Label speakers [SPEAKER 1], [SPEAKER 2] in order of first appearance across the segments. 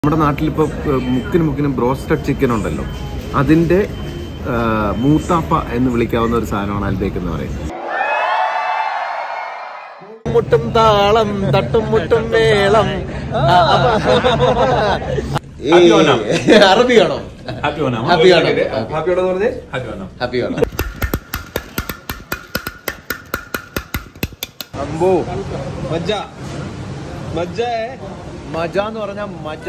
[SPEAKER 1] നമ്മുടെ നാട്ടിലിപ്പോൾ മുക്കിന് മുക്കിനും broasted chicken ഉണ്ടല്ലോ അതിന്റെ ആ, മൂത്താപ്പ എന്ന് വിളിക്കാവുന്ന ഒരു സാധനമാണ് അൽബേക്ക് എന്ന് പറയുന്നത് മുട്ടും താളം തട്ടും മുട്ടും മേളം അറബിയാണോ
[SPEAKER 2] ഹാപ്പി ഓണം
[SPEAKER 1] ഹാപ്പിയാണോ
[SPEAKER 3] ഹാപ്പിയോടെന്ന് പറഞ്ഞേ
[SPEAKER 2] ഹാപ്പി ഓണം
[SPEAKER 1] ഹാപ്പിയാണോ
[SPEAKER 3] അമ്പോ മജ്ജ മജ്ജ
[SPEAKER 1] മജ എന്ന് പറഞ്ഞാൽ മജ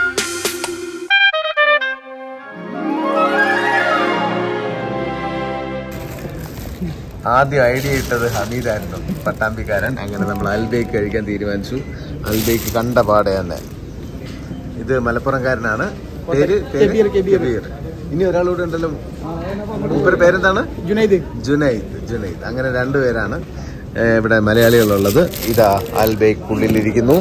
[SPEAKER 1] ആദ്യം ഐഡിയ ഇട്ടത് ഹമീദായിരുന്നു പട്ടാമ്പിക്കാരൻ അങ്ങനെ നമ്മൾ അൽബേക്ക് കഴിക്കാൻ തീരുമാനിച്ചു അൽബേക്ക് കണ്ട പാടെ തന്നെ ഇത് മലപ്പുറംകാരനാണ് പേര് പേര്? കബീർ ഇനി ഒരാളൂടെ ഉണ്ടല്ലോ മൂപ്പര് പേരെന്താണ്
[SPEAKER 4] ജുനൈദ്
[SPEAKER 1] ജുനൈദ് ജുനൈദ് അങ്ങനെ രണ്ടുപേരാണ് ഏഹ്, ഇവിടെ മലയാളികളുള്ളത് ഇതാ അൽബേക്ക് ഉള്ളിലിരിക്കുന്നു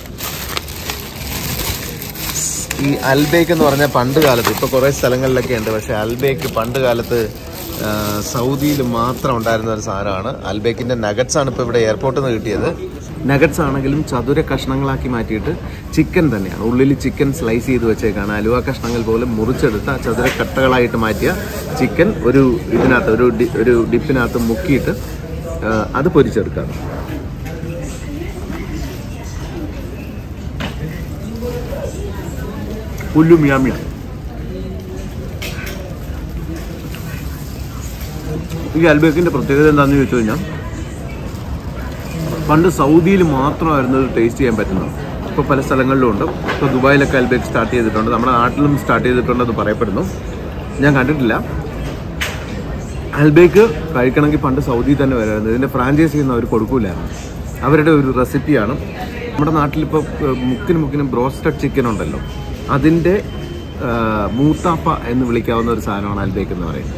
[SPEAKER 1] ഈ അൽബേക്ക് എന്ന് പറഞ്ഞാൽ പണ്ട് കാലത്ത് ഇപ്പൊ കുറെ സ്ഥലങ്ങളിലൊക്കെ ഉണ്ട് പക്ഷെ അൽബേക്ക് പണ്ട് കാലത്ത് ആ, സൗദിയിൽ മാത്രം ഉണ്ടായിരുന്ന ഒരു സാധനമാണ് അൽബേക്കിന്റെ നഗറ്റ്സ് ആണ് ഇപ്പൊ ഇവിടെ എയർപോർട്ടിൽ നിന്ന് കിട്ടിയത് നഗറ്റ്സ് ആണെങ്കിലും ചതുര കഷ്ണങ്ങളാക്കി മാറ്റിയിട്ട് ചിക്കൻ തന്നെയാണ് ഉള്ളിൽ ചിക്കൻ സ്ലൈസ് ചെയ്ത് വെച്ചേക്കാണ് അലുവ കഷ്ണങ്ങൾ പോലെ മുറിച്ചെടുത്ത ചതുര കട്ടകളായിട്ട് മാറ്റിയ ചിക്കൻ ഒരു ഇതിനകത്ത് ഒരു ഡി- ഒരു ഡിപ്പിനകത്ത് മുക്കിയിട്ട് ആ, അത് പൊരിച്ചെടുക്കാം പുല്ലും യാമിയ ഈ അൽബേക്കിന്റെ പ്രത്യേകത എന്താണെന്ന് ചോദിച്ചു കഴിഞ്ഞാൽ പണ്ട് സൗദിയിൽ മാത്രമായിരുന്നു ഇത് ടേസ്റ്റ് ചെയ്യാൻ പറ്റുന്നത് ഇപ്പോൾ പല സ്ഥലങ്ങളിലും ഉണ്ട് ഇപ്പോൾ ദുബായിലൊക്കെ അൽബേക്ക് സ്റ്റാർട്ട് ചെയ്തിട്ടുണ്ട് നമ്മുടെ നാട്ടിലും സ്റ്റാർട്ട് ചെയ്തിട്ടുണ്ടെന്ന് പറയപ്പെടുന്നു ഞാൻ കണ്ടിട്ടില്ല അൽബേക്ക് കഴിക്കണമെങ്കിൽ പണ്ട് സൗദി തന്നെ വരായിരുന്നു ഇതിന്റെ ഫ്രാഞ്ചൈസി ഒന്നും അവർ കൊടുക്കൂലായിരുന്നു അവരുടെ ഒരു റെസിപ്പിയാണ് നമ്മുടെ നാട്ടിലിപ്പോൾ മുക്കിന് മുക്കിനും ബ്രോസ്റ്റഡ് ചിക്കൻ ഉണ്ടല്ലോ അതിന്റെ ആ, മൂത്താപ്പ എന്ന് വിളിക്കാവുന്ന ഒരു സാധനമാണ് അൽബേക്ക് എന്ന് പറയുന്നത്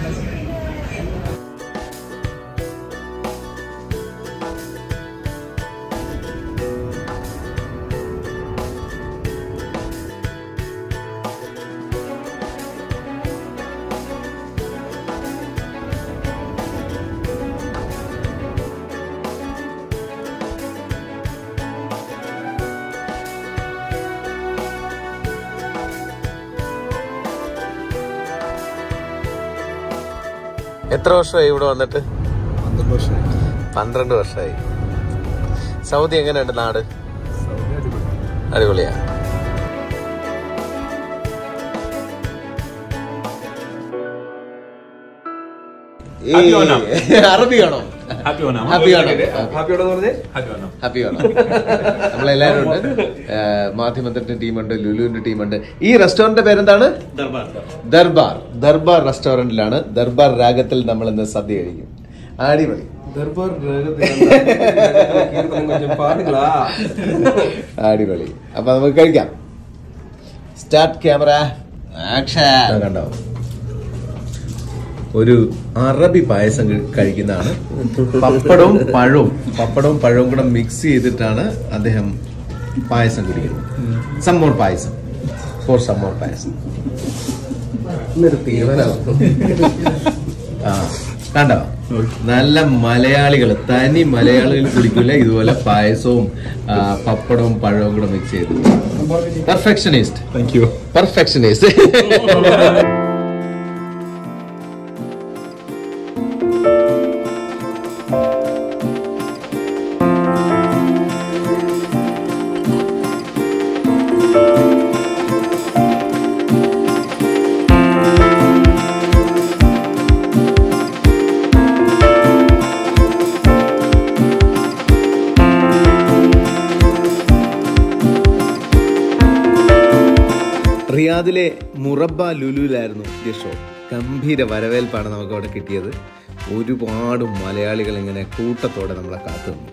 [SPEAKER 1] എത്ര വർഷമായി ഇവിടെ വന്നിട്ട്
[SPEAKER 3] പന്ത്രണ്ട് വർഷം
[SPEAKER 1] പന്ത്രണ്ട് വർഷമായി സൗദി എങ്ങനെയുണ്ട് നാട് അടിപൊളിയാ
[SPEAKER 2] ഹാപ്പി ഓണം
[SPEAKER 1] അറബിയാണോ
[SPEAKER 2] ഹാപ്പി ഓണം
[SPEAKER 1] ഹാപ്പിയാണോ
[SPEAKER 3] ഹാപ്പിയോടെന്ന് പറഞ്ഞേ
[SPEAKER 2] ഹാപ്പി ഓണം
[SPEAKER 1] ഹാപ്പിയാണോ നമ്മളെല്ലാരും ഉണ്ട് മാധ്യമത്തിന്റെ ടീമുണ്ട് ലുലുവിന്റെ ടീമുണ്ട് ഈ റെസ്റ്റോറന്റ് പേരെന്താണ് ദർബാർ ദർബാർ റെസ്റ്റോറന്റിലാണ് ദർബാർ രാഗത്തിൽ നമ്മൾ ഇന്ന് സദ്യ കഴിക്കും അടിപൊളി
[SPEAKER 3] ദർബാർ கொஞ்சம் பாருங்களா
[SPEAKER 1] അടിപൊളി അപ്പൊ നമുക്ക് കഴിക്കാം സ്റ്റാർട്ട് ക്യാമറ ആക്ഷൻ കണ്ടോ ഒരു അറബി പായസം കഴി- കഴിക്കുന്നതാണ് പപ്പടവും പഴവും പപ്പടവും പഴവും കൂടെ മിക്സ് ചെയ്തിട്ടാണ് അദ്ദേഹം പായസം കുടിക്കുന്നത് സമ്മോർ പായസം ഫോർ സമ്മോർ പായസം ഇന്നൊരു തീരുമാനമാകും ആ കണ്ടോ നല്ല മലയാളികൾ തനി മലയാളികൾ കുടിക്കില്ല ഇതുപോലെ പായസവും ആ, പപ്പടവും പഴവും കൂടെ മിക്സ് ചെയ്ത് പെർഫെക്ഷനിസ്റ്റ്
[SPEAKER 2] താങ്ക് യു
[SPEAKER 1] പെർഫെക്ഷനിസ്റ്റ് റിയാദിലെ മുറബ ലുലുവിലായിരുന്നു ഈ ഷോ ഗംഭീര വരവേൽപ്പാണ് നമുക്ക് അവിടെ കിട്ടിയത് ഒരുപാട് മലയാളികൾ ഇങ്ങനെ കൂട്ടത്തോടെ നമ്മളെ കാത്തു നിന്നു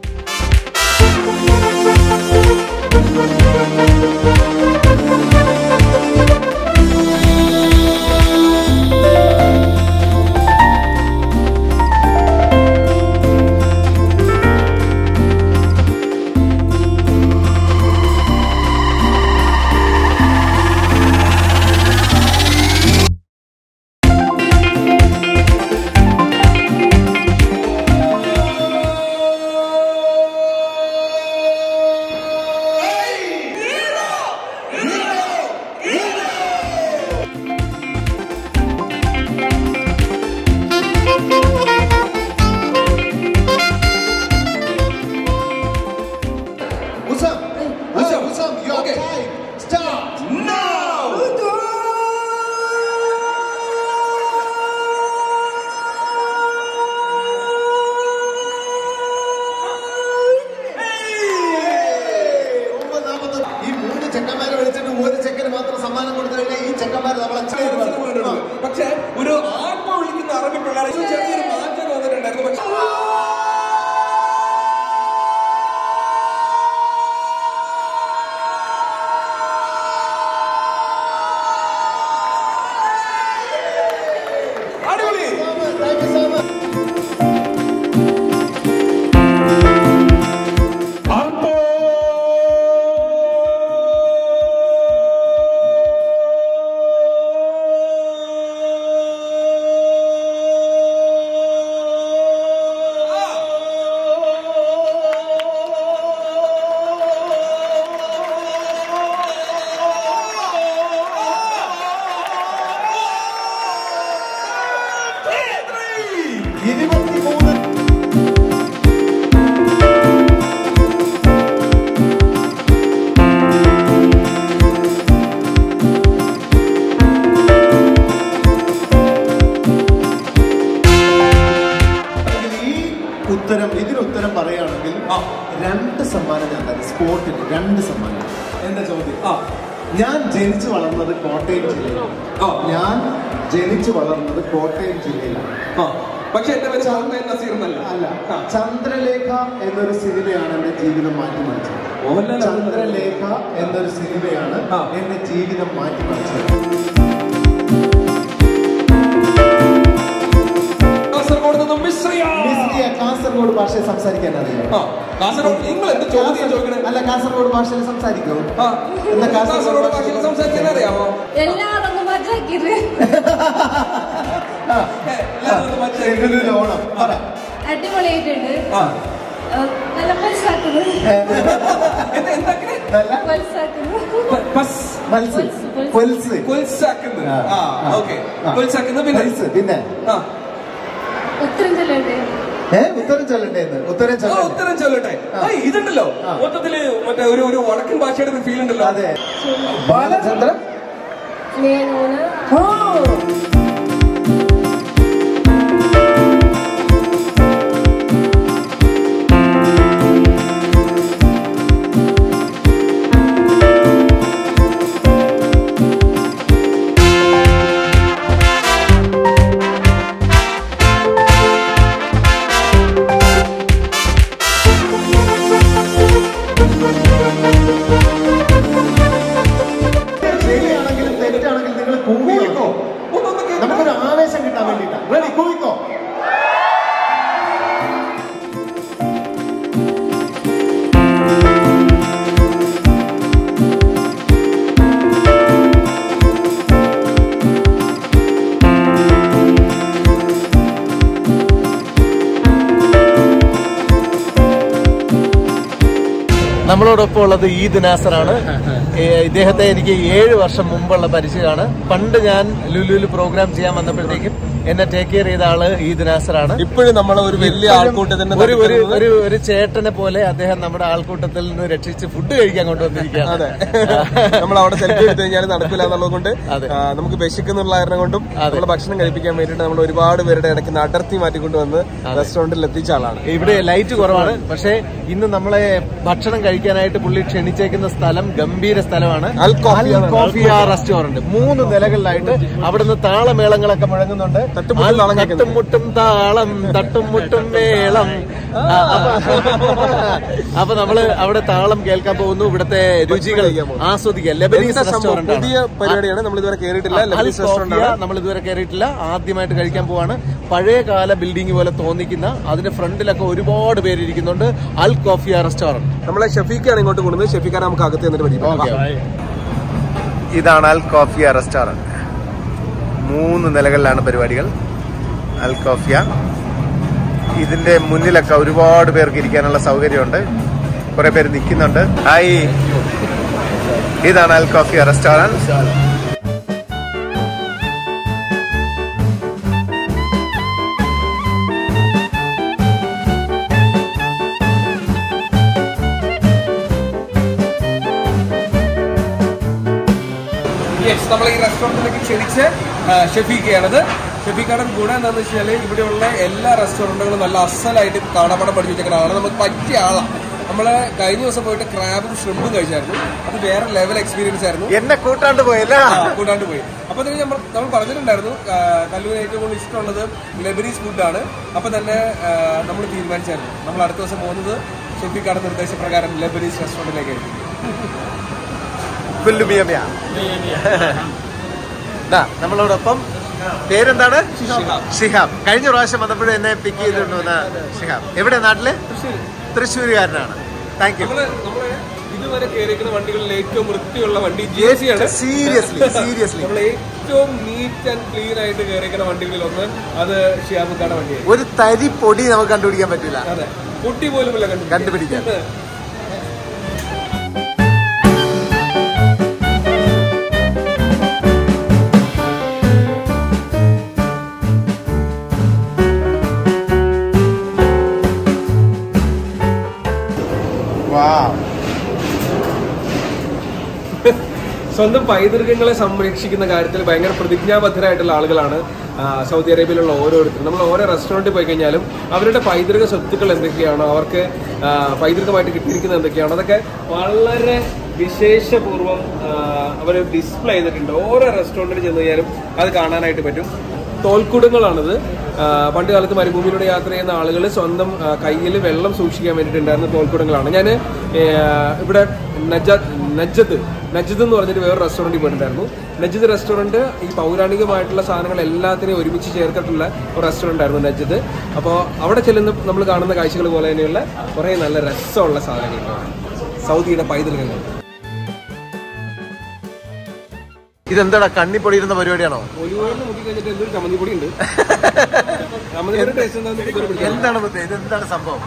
[SPEAKER 1] ചെക്കന്മാർ നമ്മളെ ചെയ്തു
[SPEAKER 3] പക്ഷേ ഒരു ആർപ്പ വിളിക്കുന്ന അറബി പിള്ളേർ ചെറിയൊരു മാറ്റം വന്നിട്ടുണ്ടായിരുന്നു പക്ഷേ അടിപൊളി
[SPEAKER 1] ഇരുപത്തിമൂന്ന് ഈ ഉത്തരം ഇതിന് ഉത്തരം പറയുകയാണെങ്കിൽ രണ്ട് സമ്മാനം ഞാൻ തരാം സ്പോട്ടിന് രണ്ട് സമ്മാനം എന്റെ ചോദ്യം
[SPEAKER 3] ആ.
[SPEAKER 1] ഞാൻ ജനിച്ചു വളർന്നത് കോട്ടയം ജില്ലയിലാണ്
[SPEAKER 3] ആ.
[SPEAKER 1] ഞാൻ ജനിച്ചു വളർന്നത് കോട്ടയം ജില്ലയിലാണ്
[SPEAKER 3] ആ പക്ഷെ എന്റെ പേര് ചാർമേൻ നസീർ എന്നല്ല
[SPEAKER 1] അല്ല
[SPEAKER 3] ആ.
[SPEAKER 1] ചന്ദ്രലേഖ എന്നൊരു സിനിമയാണ് എന്റെ ജീവിതം മാറ്റിമറിച്ചത്
[SPEAKER 3] മോഹൻലാൽ
[SPEAKER 1] ചന്ദ്രലേഖ എന്നൊരു സിനിമയാണ്
[SPEAKER 3] ആ.
[SPEAKER 1] എന്റെ ജീവിതം മാറ്റിമറിച്ചത്
[SPEAKER 3] കാസർഗോഡ് നിന്നും മിശ്രിയ
[SPEAKER 1] മിസ്രിയ കാസർഗോഡ് ഭാഷയെ സംസാരിക്കാൻ അറിയാം
[SPEAKER 3] ആ കാസർഗോഡ് നിങ്ങൾ എന്ത് ചോദ്യം ചോദിക്കണേ
[SPEAKER 1] അല്ല കാസർഗോഡ് ഭാഷയിൽ സംസാരിക്കോ
[SPEAKER 3] ആ
[SPEAKER 1] എന്നാ കാസർഗോഡ്
[SPEAKER 3] കാസർഗോഡ് ഭാഷയിൽ സംസാരിക്കാൻ അറിയാമോ
[SPEAKER 4] എല്ലാവരും മജാക്കിയത്
[SPEAKER 3] ഏ, എല്ലാവരും ഒന്ന് മനസ്സിലാക്കി.
[SPEAKER 1] ചെങ്ങന്നൂർ ഓണം പറ
[SPEAKER 4] അടിപൊളിയായിട്ടുണ്ട്
[SPEAKER 3] ആ
[SPEAKER 4] ഏഹ് നല്ല പൽസാക്കുന്നത്
[SPEAKER 3] എന്താ എന്താക്കണേ
[SPEAKER 1] നല്ല
[SPEAKER 4] പൽസാക്കുന്നു
[SPEAKER 3] പസ്
[SPEAKER 1] മത്സ്
[SPEAKER 4] പൊൽസ്.
[SPEAKER 1] പൊൽസ്
[SPEAKER 3] കൊൽസാക്കുന്നു
[SPEAKER 1] ആ,
[SPEAKER 3] ആ
[SPEAKER 1] ആ,
[SPEAKER 3] ഓക്കെ
[SPEAKER 1] ആ.
[SPEAKER 3] കൊൽസാക്കുന്നു പിന്നെ
[SPEAKER 1] പൊൽസ് പിന്നെ
[SPEAKER 3] ആ
[SPEAKER 4] ഉത്തരം ചൊല്ലണ്ടേ
[SPEAKER 1] ഏ ഉത്തരം ചൊല്ലണ്ടേന്ന് ഉത്തരം
[SPEAKER 3] ആ,
[SPEAKER 1] ചൊല്ലണ്ടേ
[SPEAKER 3] ഉത്തരം ചൊല്ലട്ടെ ആ, ഇതുണ്ടല്ലോ
[SPEAKER 1] ആ.
[SPEAKER 3] മൊത്തത്തില് മറ്റേ ഒരു ഒരു വടക്കൻ ഭാഷയുടെ ഒരു ഫീൽ ഉണ്ടല്ലോ
[SPEAKER 1] അതെ ബാലചന്ദ്ര
[SPEAKER 4] నేను
[SPEAKER 1] ശരിയാണെങ്കിലും തെറ്റാണെങ്കിലും നിങ്ങൾ കൂവിക്കോ
[SPEAKER 3] ഒന്നൊന്ന് കേട്ടോ.
[SPEAKER 1] നമുക്കൊരു ആവേശം കിട്ടാൻ വേണ്ടിട്ടാ റെഡി കൂവിക്കോ
[SPEAKER 5] നമ്മളോടൊപ്പം ഉള്ളത് ഈദ് നാസറാണ് ഏ, ഇദ്ദേഹത്തെ എനിക്ക് ഏഴ് വർഷം മുമ്പുള്ള പരിചയമാണ് പണ്ട് ഞാൻ ലുലുവിൽ പ്രോഗ്രാം ചെയ്യാൻ വന്നപ്പോഴത്തേക്കും എന്നെ ടേക്ക് കെയർ ചെയ്ത ആള് ഈദ് നാസറാണ്
[SPEAKER 3] ഇപ്പോഴും നമ്മൾ ഒരു വലിയ ആൾക്കൂട്ടത്തിന്റെ
[SPEAKER 5] ഒരു ഒരു
[SPEAKER 3] നടുക്ക്
[SPEAKER 5] ഒരു ഒരു ചേട്ടനെ പോലെ അദ്ദേഹം നമ്മുടെ ആൾക്കൂട്ടത്തിൽ നിന്ന് രക്ഷിച്ച് ഫുഡ് കഴിക്കാൻ കൊണ്ടുവന്നിരിക്കുകയാണ്
[SPEAKER 3] അതെ നമ്മൾ അവിടെ സെൽഫി എടുത്തു കഴിഞ്ഞാൽ നടക്കില്ല എന്നുള്ളത് കൊണ്ട്
[SPEAKER 5] അതെ.
[SPEAKER 3] ആ, നമുക്ക് വിശക്കുന്നുള്ള കാരണം കൊണ്ടും
[SPEAKER 5] അതെ.
[SPEAKER 3] നമ്മൾ ഭക്ഷണം കഴിപ്പിക്കാൻ വേണ്ടിയിട്ട് നമ്മൾ ഒരുപാട് പേരുടെ ഇടയ്ക്ക് നിന്ന് അടർത്തി മാറ്റിക്കൊണ്ടുവന്ന് റെസ്റ്റോറന്റിൽ എത്തിച്ച ആളാണ്
[SPEAKER 5] ഇവിടെ ലൈറ്റ് കുറവാണ് പക്ഷേ ഇന്ന് നമ്മളെ ഭക്ഷണം കഴിക്കാനായിട്ട് പുള്ളി ക്ഷണിച്ചേക്കുന്ന സ്ഥലം ഗംഭീര സ്ഥലമാണ്
[SPEAKER 3] Al Kofia
[SPEAKER 5] Al Kofia restaurant മൂന്ന് നിലകളിലായിട്ട് അവിടുന്ന് താളമേളങ്ങളൊക്കെ മുഴങ്ങുന്നുണ്ട്
[SPEAKER 3] തട്ടുമുട്ടും
[SPEAKER 5] അൽ
[SPEAKER 3] താളം കേൾക്കുന്നു.
[SPEAKER 5] തട്ടുമുട്ടും താളം തട്ടും മുട്ടും മേളം ആ, അപ്പൊ- അപ്പൊ നമ്മള് അവിടെ താളം കേൾക്കാൻ പോകുന്നു ഇവിടുത്തെ രുചികൾ
[SPEAKER 3] കഴിക്കാൻ പോകുന്നു.
[SPEAKER 5] ആസ്വദിക്കുക ലെബനീസ്
[SPEAKER 3] എന്താ സംഭവം?
[SPEAKER 5] റെസ്റ്റോറന്റ്
[SPEAKER 3] പുതിയ പരിപാടിയാണ് നമ്മൾ ഇതുവരെ കയറിയിട്ടില്ല ലബനീസ് റെസ്റ്റോറന്റ് ആണ്
[SPEAKER 5] നമ്മൾ ഇതുവരെ കയറിയിട്ടില്ല ആദ്യമായിട്ട് കഴിക്കാൻ പോവാണ് പഴയ കാല ബിൽഡിംഗ് പോലെ തോന്നിക്കുന്ന അതിന്റെ ഫ്രണ്ടിലൊക്കെ ഒരുപാട് പേര് ഇരിക്കുന്നുണ്ട് അൽ കോഫിയ റെസ്റ്റോറന്റ്
[SPEAKER 3] നമ്മളെ ഷഫീഖാണ് ഇങ്ങോട്ട് കൊണ്ടുവന്നത് ഷഫീഖാണ് നമുക്ക് അകത്ത് എന്നിട്ട് പരിചയം
[SPEAKER 1] ഇതാണ് അൽ കോഫിയ റെസ്റ്റോറന്റ് മൂന്ന് നിലകളിലാണ് പരിപാടികൾ അൽ കോഫിയ ഇതിന്റെ മുന്നിലൊക്കെ ഒരുപാട് പേർക്ക് ഇരിക്കാനുള്ള സൗകര്യമുണ്ട് കുറെ പേര് നിൽക്കുന്നുണ്ട് ഹായ് ഇതാണ് അൽ കോഫിയ റെസ്റ്റോറന്റ്
[SPEAKER 3] യെസ് നമ്മൾ ഈ റെസ്റ്റോറന്റിലേക്ക് ക്ഷണിച്ച് ആ, ഷഫീഖയാണത് ഷഫീഖാണ് കൂടെ എന്താണെന്ന് വെച്ചാൽ ഇവിടെയുള്ള എല്ലാ റെസ്റ്റോറന്റുകളും നല്ല അസലായിട്ട് കാണാപ്പാടം പഠിച്ചു വെച്ചേക്കുന്ന ആളാണ് നമുക്ക് പറ്റിയ ആളാണ് നമ്മള് കഴിഞ്ഞ ദിവസം പോയിട്ട് ക്രാബും ഷ്രിമ്പും കഴിച്ചായിരുന്നു അത് വേറെ ലെവൽ എക്സ്പീരിയൻസ് ആയിരുന്നു
[SPEAKER 5] എന്നെ കൂട്ടാണ്ട് പോയല്ല
[SPEAKER 3] ആ, കൂടാണ്ട് പോയി അപ്പൊ തന്നെ നമ്മൾ നമ്മൾ പറഞ്ഞിട്ടുണ്ടായിരുന്നു ആ, കല്ലൂരിന് ഏറ്റവും കൂടുതൽ ഇഷ്ടമുള്ളത് ലെബനീസ് ഫുഡാണ് അപ്പൊ തന്നെ നമ്മൾ തീരുമാനിച്ചായിരുന്നു നമ്മൾ അടുത്ത ദിവസം പോകുന്നത് ഷെഫിക്കാട് നിർദ്ദേശപ്രകാരം ലെബനീസ് റെസ്റ്റോറന്റിലേക്കായിരിക്കും
[SPEAKER 5] പുല്ലുമിയമ്യ ദാ നമ്മളോടൊപ്പം പേരെന്താണ് ഷിഹാബ് കഴിഞ്ഞ പ്രാവശ്യം വന്നപ്പോഴും എന്നെ പിക്ക് ചെയ്തിട്ടുണ്ടെന്ന ഷിഹാബ് എവിടെ നാട്ടില് തൃശ്ശൂരുകാരനാണ് താങ്ക് യു
[SPEAKER 3] നമ്മള് നമ്മള് ഇതുവരെ കയറിയിരിക്കുന്ന വണ്ടികളിൽ ഏറ്റവും വൃത്തിയുള്ള വണ്ടി ജെ സി ആണ്
[SPEAKER 5] സീരിയസ്ലി സീരിയസ്ലി
[SPEAKER 3] നമ്മൾ ഏറ്റവും നീറ്റ് ആൻഡ് ക്ലീൻ ആയിട്ട് കയറിയിരിക്കുന്ന വണ്ടികളിൽ ഒന്ന് അത് ഷിയാബുക്കാട് വണ്ടിയായി
[SPEAKER 5] ഒരു തരി പൊടി നമുക്ക് കണ്ടുപിടിക്കാൻ പറ്റില്ല
[SPEAKER 3] അതെ കുട്ടി പോലുമില്ല കണ്ടു
[SPEAKER 5] കണ്ടുപിടിക്കാൻ
[SPEAKER 3] സ്വന്തം പൈതൃകങ്ങളെ സംരക്ഷിക്കുന്ന കാര്യത്തിൽ ഭയങ്കര പ്രതിജ്ഞാബദ്ധരായിട്ടുള്ള ആളുകളാണ് ആ, സൗദി അറേബ്യയിലുള്ള ഓരോരുത്തരും നമ്മൾ ഓരോ റെസ്റ്റോറൻറ്റിൽ പോയി കഴിഞ്ഞാലും അവരുടെ പൈതൃക സ്വത്തുക്കൾ എന്തൊക്കെയാണോ അവർക്ക് ആ, പൈതൃകമായിട്ട് കിട്ടിയിരിക്കുന്നത് എന്തൊക്കെയാണോ അതൊക്കെ വളരെ വിശേഷപൂർവ്വം അവർ ഡിസ്പ്ലേ ചെയ്തിട്ടുണ്ട് ഓരോ റെസ്റ്റോറൻറ്റിൽ ചെന്ന് കഴിഞ്ഞാലും അത് കാണാനായിട്ട് പറ്റും തോൽക്കുടങ്ങളാണിത് ആ, പണ്ട് കാലത്ത് മരുഭൂമിയിലൂടെ യാത്ര ചെയ്യുന്ന ആളുകൾ സ്വന്തം കയ്യിൽ വെള്ളം സൂക്ഷിക്കാൻ വേണ്ടിയിട്ടുണ്ടായിരുന്ന തോൽക്കുടങ്ങളാണ് ഞാൻ ഇവിടെ നജ നജ്ജത്ത് നജ്ജത്ത് എന്ന് പറഞ്ഞിട്ട് വേറെ റെസ്റ്റോറൻറ്റിൽ പോയിട്ടുണ്ടായിരുന്നു നജ്ജത്ത് റെസ്റ്റോറൻറ്റ് ഈ പൗരാണികമായിട്ടുള്ള സാധനങ്ങൾ എല്ലാത്തിനെയും ഒരുമിച്ച് ചേർത്തിട്ടുള്ള ഒരു റെസ്റ്റോറൻ്റ് ആയിരുന്നു നജ്ജത്ത് അപ്പോൾ അവിടെ ചെല്ലുന്ന നമ്മൾ കാണുന്ന കാഴ്ചകൾ പോലെ തന്നെയുള്ള കുറേ നല്ല രസമുള്ള സാധനങ്ങളുണ്ട് സൗദിയുടെ പൈതൃകങ്ങൾ
[SPEAKER 5] ഇതെന്താടാ കണ്ണി പൊടിയിരുന്ന പരിപാടിയാണോ
[SPEAKER 3] ഒലിവോയിൽ മുക്കി കഴിഞ്ഞിട്ട് എന്തൊരു ചമ്മന്തിപ്പൊടി ഉണ്ട് ചമ്മന്തിപ്പൊടി ടേസ്റ്റ് എന്താണെന്ന് ഇതുവരെ പിടിക്കാൻ
[SPEAKER 5] എന്താണ് മുത്തേ ഇത് എന്താണ് സംഭവം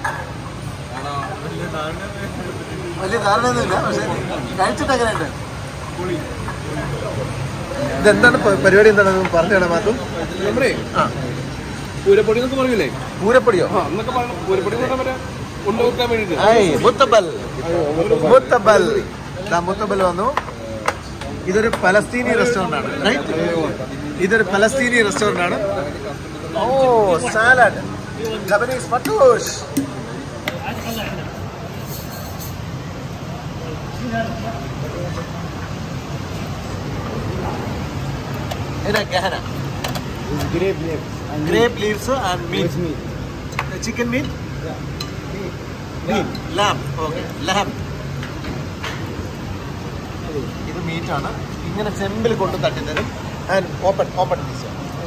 [SPEAKER 5] വലിയ ധാരണയൊന്നുമില്ല പക്ഷെ കഴിച്ചിട്ട് എങ്ങനെയുണ്ട് ഇതെന്താണ് പ- പരിപാടി എന്താണ് പറഞ്ഞാണ് മാത്രം
[SPEAKER 3] നമ്മുടെ
[SPEAKER 5] ആ
[SPEAKER 3] പൂരപ്പൊടി എന്നൊക്കെ പറയൂലേ
[SPEAKER 5] പൂരപ്പൊടിയോ
[SPEAKER 3] ആ എന്നൊക്കെ പറയണം പൂരപ്പൊടി എന്ന് പറഞ്ഞാൽ മറ്റേ കൊണ്ടുവെക്കാൻ വേണ്ടിയിട്ട്
[SPEAKER 5] ഐ മുത്തബൽ മുത്തബൽ ദാ മുത്തബൽ വന്നു ഇതൊരു പലസ്തീനി റെസ്റ്റോറന്റ് ആണ് റൈറ്റ് ഇതൊരു പലസ്തീനി റെസ്റ്റോറന്റ് ആണ് oh salad Japanese fattoush هنا كهنة grape leaves grape leaves and meat chicken meat meat lamb okay lamb ഇത് മീറ്റ് ആണ് ഇങ്ങനെ ചെമ്പിൽ കൊണ്ട് തട്ടി തരും ആൻഡ് ഓപ്പൺ ഓപ്പൺ പീസ്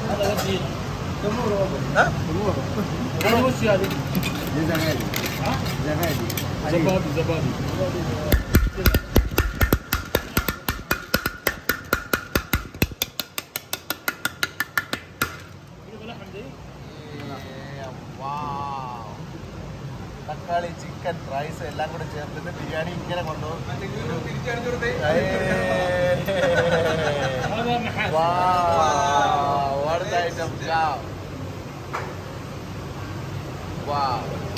[SPEAKER 5] തക്കാളി ചിക്കൻ റൈസ് എല്ലാം കൂടെ ചേർത്തിട്ട് ബിരിയാണി ഇങ്ങനെ കൊണ്ടുപോകും Wow, what an item job. Wow.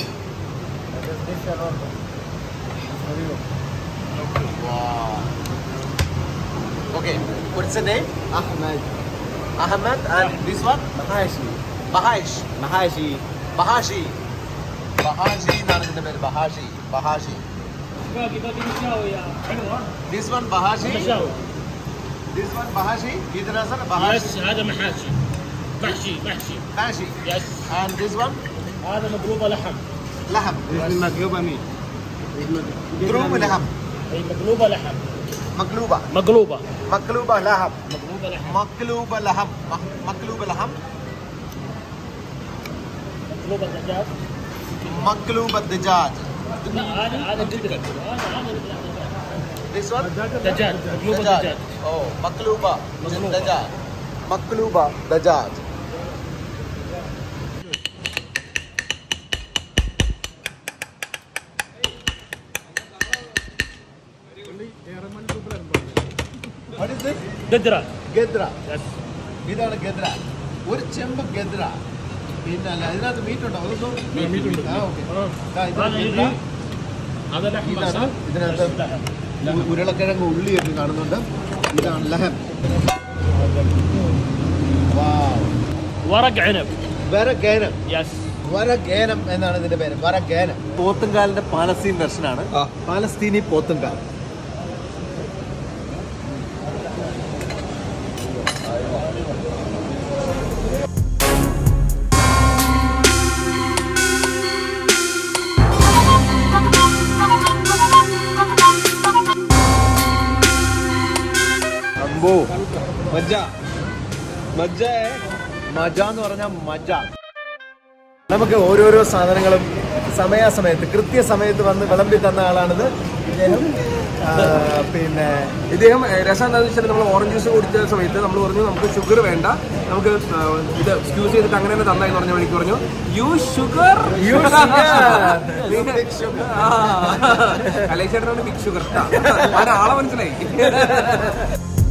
[SPEAKER 5] Wow. Okay, what's the name? Ahmed. Ahmed and this one? Mahashi. Mahash. Mahashi. Mahashi. Mahashi എന്നാണ് ഇതിന്റെ പേര് ബഹാഷി ബഹാഷി This one Bahashi. This one Bahashi. Idhar sir Bahashi.
[SPEAKER 6] يس هذا محاشي محشي محشي
[SPEAKER 5] Bahashi.
[SPEAKER 6] يس
[SPEAKER 5] And this one
[SPEAKER 6] هذا مقلوبة لحم
[SPEAKER 5] Laham.
[SPEAKER 6] مقلوبة مين؟
[SPEAKER 5] Dhrum Laham.
[SPEAKER 6] اي مقلوبة لحم
[SPEAKER 5] Makluba.
[SPEAKER 6] مقلوبة
[SPEAKER 5] Makluba Laham.
[SPEAKER 6] مقلوبة لحم
[SPEAKER 5] Makluba Laham. Mak- Makluba Laham.
[SPEAKER 6] مقلوبة دجاج
[SPEAKER 5] Makluba Dijaj.
[SPEAKER 6] لا هذا هذا قدرة هذا هذا
[SPEAKER 5] This one
[SPEAKER 6] دجاج مقلوبة دجاج
[SPEAKER 5] Oh, Makluba.
[SPEAKER 6] Makluba.
[SPEAKER 5] Dajaj. Makluba Dajaj. What is this?
[SPEAKER 6] قدرة
[SPEAKER 5] ഗദ്ര
[SPEAKER 6] يس
[SPEAKER 5] ഇതാണ് ഗദ്ര ഒരു ചെമ്പ് ഗദ്ര പിന്നെ അല്ല ഇതിനകത്ത് meet ഉണ്ടോ അതൊന്നും ആ okay
[SPEAKER 6] هذا يجي هذا لحم
[SPEAKER 5] ഇതാണ്
[SPEAKER 6] مسلوق
[SPEAKER 5] ഇതിനകത്ത്
[SPEAKER 6] لحم
[SPEAKER 5] ഉ- ഉരുളക്കിഴങ്ങ് ഉള്ളിയൊക്കെ കാണുന്നുണ്ട് ഇതാണ് ലഹം
[SPEAKER 6] ورق عنب
[SPEAKER 5] വേറെ ഗേനം
[SPEAKER 6] يس
[SPEAKER 5] വരഗേനം എന്നാണ് ഇതിന്റെ പേര് വരഗേനം പോത്തുംകാലിന്റെ പാലസ്തീൻ വെർഷനാണ്
[SPEAKER 3] ആ.
[SPEAKER 5] പാലസ്തീനി പോത്തുംകാൽ അമ്പോ
[SPEAKER 3] മജ്ജ മജ്ജ
[SPEAKER 5] മജ എന്ന് പറഞ്ഞാൽ മജ നമുക്ക് ഓരോരോ സാധനങ്ങളും സമയാസമയത്ത് കൃത്യസമയത്ത് വന്ന് വിളമ്പി തന്ന ആളാണിത് ഇദ്ദേഹം ആ, പിന്നെ
[SPEAKER 3] ഇദ്ദേഹം ഏഹ്, രസം എന്താണെന്ന് വെച്ചാൽ നമ്മൾ ഓറഞ്ച് ജ്യൂസ് കുടിച്ച സമയത്ത് നമ്മൾ പറഞ്ഞു നമുക്ക് ഷുഗർ വേണ്ട നമുക്ക് ആ, ഇത് എക്സ്ക്യൂസ് ചെയ്തിട്ട് അങ്ങനെ തന്നെ തന്നായി പറഞ്ഞ മണിക്ക് പറഞ്ഞു you sugar
[SPEAKER 5] You sugar.
[SPEAKER 3] Big sugar അലൈ ചേട്ടനാണ് ബിഗ് ഷുഗർ ആളെ മനസ്സിലായി